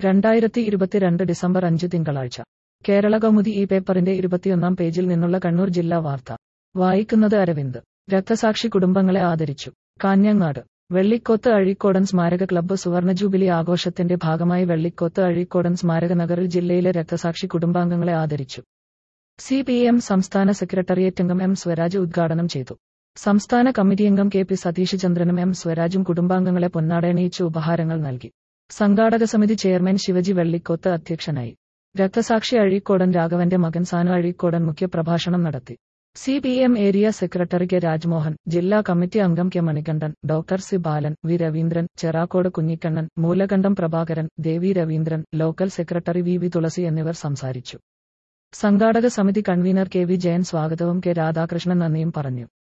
രണ്ടായിരത്തി ഇരുപത്തിരണ്ട് ഡിസംബർ അഞ്ച് തിങ്കളാഴ്ച കേരള കൗമുദി ഈ പേപ്പറിന്റെ ഇരുപത്തിയൊന്നാം പേജിൽ നിന്നുള്ള കണ്ണൂർ ജില്ലാ വാർത്ത വായിക്കുന്നത് അരവിന്ദ് രക്തസാക്ഷി കുടുംബങ്ങളെ ആദരിച്ചു കാഞ്ഞങ്ങാട് വെള്ളിക്കോത്ത് അഴീക്കോടൻ സ്മാരക ക്ലബ്ബ് സുവർണ ജൂബിലി ആഘോഷത്തിന്റെ ഭാഗമായി വെള്ളിക്കോത്ത് അഴീക്കോടൻ സ്മാരക നഗറിൽ ജില്ലയിലെ രക്തസാക്ഷി കുടുംബാംഗങ്ങളെ ആദരിച്ചു സി പി എം സംസ്ഥാന സെക്രട്ടേറിയറ്റ് അംഗം എം സ്വരാജ് ഉദ്ഘാടനം ചെയ്തു സംസ്ഥാന കമ്മിറ്റി അംഗം കെ പി സതീഷ് ചന്ദ്രനും എം സ്വരാജും കുടുംബാംഗങ്ങളെ പൊന്നാടയണിയിച്ച് ഉപഹാരങ്ങൾ നൽകി സംഘാടക സമിതി ചെയർമാൻ ശിവജി വെള്ളിക്കോത്ത് അധ്യക്ഷനായി രക്തസാക്ഷി അഴീക്കോടൻ രാഘവന്റെ മകൻ സാനു അഴീക്കോടൻ മുഖ്യപ്രഭാഷണം നടത്തി C P M area secretary K Rajmohan ജില്ലാ കമ്മിറ്റി അംഗം K Manikandan doctor C Balan V Raveendran Cherakkode Kunhikkannan Moolakandam Prabhakaran Devi Raveendran local secretary V V Thulasi എന്നിവർ സംസാരിച്ചു സംഘാടക സമിതി കൺവീനർ കെ വി ജയൻ സ്വാഗതവും കെ രാധാകൃഷ്ണൻ നന്ദിയും പറഞ്ഞു